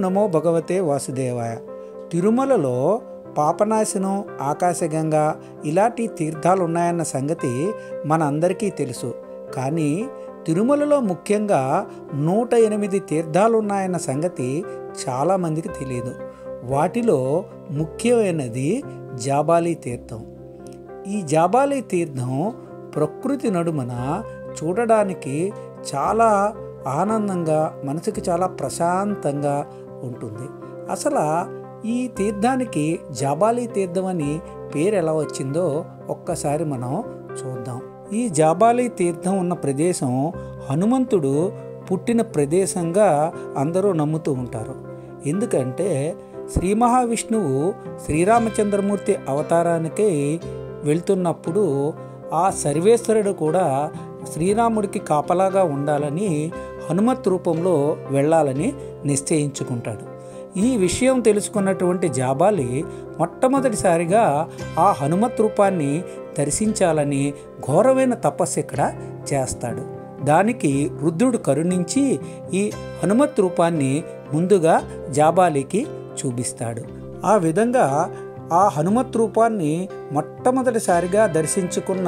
నమో భగవతే వాసుదేవాయ తిరుమలలో పాపనాశనం ఆకాశగంగా ఇలాంటి తీర్థాలు ఉన్నాయన్న సంగతి మనందరికీ తెలుసు కానీ తిరుమలలో ముఖ్యంగా నూట ఎనిమిది తీర్థాలు ఉన్నాయన్న సంగతి చాలామందికి తెలియదు వాటిలో ముఖ్యమైనది జాబాలి తీర్థం ఈ జాబాలి తీర్థం ప్రకృతి నడుమన చూడడానికి చాలా ఆనందంగా మనసుకి చాలా ప్రశాంతంగా ఉంటుంది అసలు ఈ తీర్థానికి జాబాలి తీర్థం అని పేరు ఎలా వచ్చిందో ఒక్కసారి మనం చూద్దాం ఈ జాబాలి తీర్థం ఉన్న ప్రదేశం హనుమంతుడు పుట్టిన ప్రదేశంగా అందరూ నమ్ముతూ ఉంటారు ఎందుకంటే శ్రీ మహావిష్ణువు శ్రీరామచంద్రమూర్తి అవతారానికి వెళ్తున్నప్పుడు ఆ సర్వేశ్వరుడు కూడా శ్రీరాముడికి కాపలాగా ఉండాలని హనుమత్ రూపంలో వెళ్ళాలని నిశ్చయించుకుంటాడు ఈ విషయం తెలుసుకున్నటువంటి జాబాలి మొట్టమొదటిసారిగా ఆ హనుమత్ రూపాన్ని దర్శించాలని ఘోరమైన తపస్సు ఇక్కడ చేస్తాడు దానికి రుద్రుడు కరుణించి ఈ హనుమత్ రూపాన్ని ముందుగా జాబాలికి చూపిస్తాడు ఆ విధంగా ఆ హనుమత్ రూపాన్ని మొట్టమొదటిసారిగా దర్శించుకున్న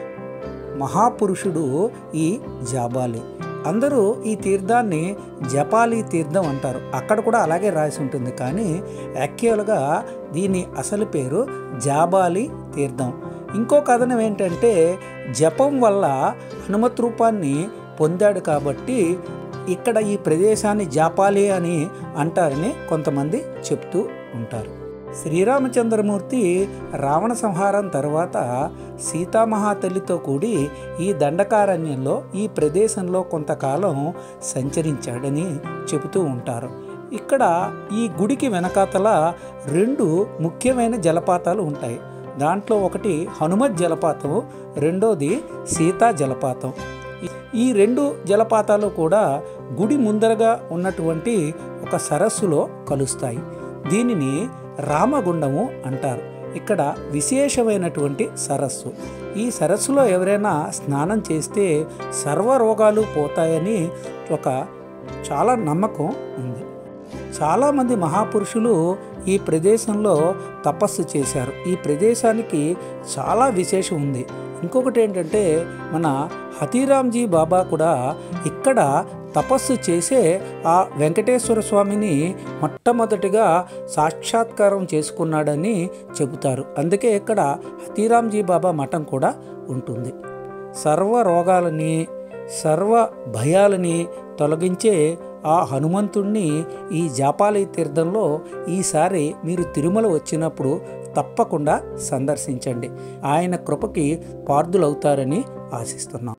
మహాపురుషుడు ఈ జాబాలి అందరూ ఈ తీర్థాన్ని జపాలి తీర్థం అంటారు అక్కడ కూడా అలాగే రాసి ఉంటుంది కానీ యాక్చువల్గా దీని అసలు పేరు జాబాలి తీర్థం ఇంకో కథనం ఏంటంటే జపం వల్ల హనుమత్ రూపాన్ని పొందాడు కాబట్టి ఇక్కడ ఈ ప్రదేశాన్ని జాపాలి అని అంటారని కొంతమంది చెప్తూ ఉంటారు శ్రీరామచంద్రమూర్తి రావణ సంహారం తర్వాత సీతామహాతల్లితో కూడి ఈ దండకారణ్యంలో ఈ ప్రదేశంలో కొంతకాలం సంచరించాడని చెబుతూ ఉంటారు ఇక్కడ ఈ గుడికి వెనకాతల రెండు ముఖ్యమైన జలపాతాలు ఉంటాయి దాంట్లో ఒకటి హనుమత్ జలపాతం రెండోది సీతా జలపాతం ఈ రెండు జలపాతాలు కూడా గుడి ముందరగా ఉన్నటువంటి ఒక సరస్సులో కలుస్తాయి దీనిని రామగుండము అంటారు ఇక్కడ విశేషమైనటువంటి సరస్సు ఈ సరస్సులో ఎవరైనా స్నానం చేస్తే సర్వ రోగాలు పోతాయని ఒక చాలా నమ్మకం ఉంది చాలామంది మహాపురుషులు ఈ ప్రదేశంలో తపస్సు చేశారు ఈ ప్రదేశానికి చాలా విశేషం ఉంది ఇంకొకటి ఏంటంటే మన హతీరాంజీ బాబా కూడా ఇక్కడ తపస్సు చేసే ఆ వెంకటేశ్వర స్వామిని మొట్టమొదటిగా సాక్షాత్కారం చేసుకున్నాడని చెబుతారు అందుకే ఇక్కడ హతీరాంజీ బాబా మఠం కూడా ఉంటుంది సర్వ రోగాలని సర్వ భయాలని తొలగించే ఆ హనుమంతుణ్ణి ఈ జాపాలి తీర్థంలో ఈసారి మీరు తిరుమల వచ్చినప్పుడు తప్పకుండా సందర్శించండి ఆయన కృపకి పార్థులవుతారని ఆశిస్తున్నాం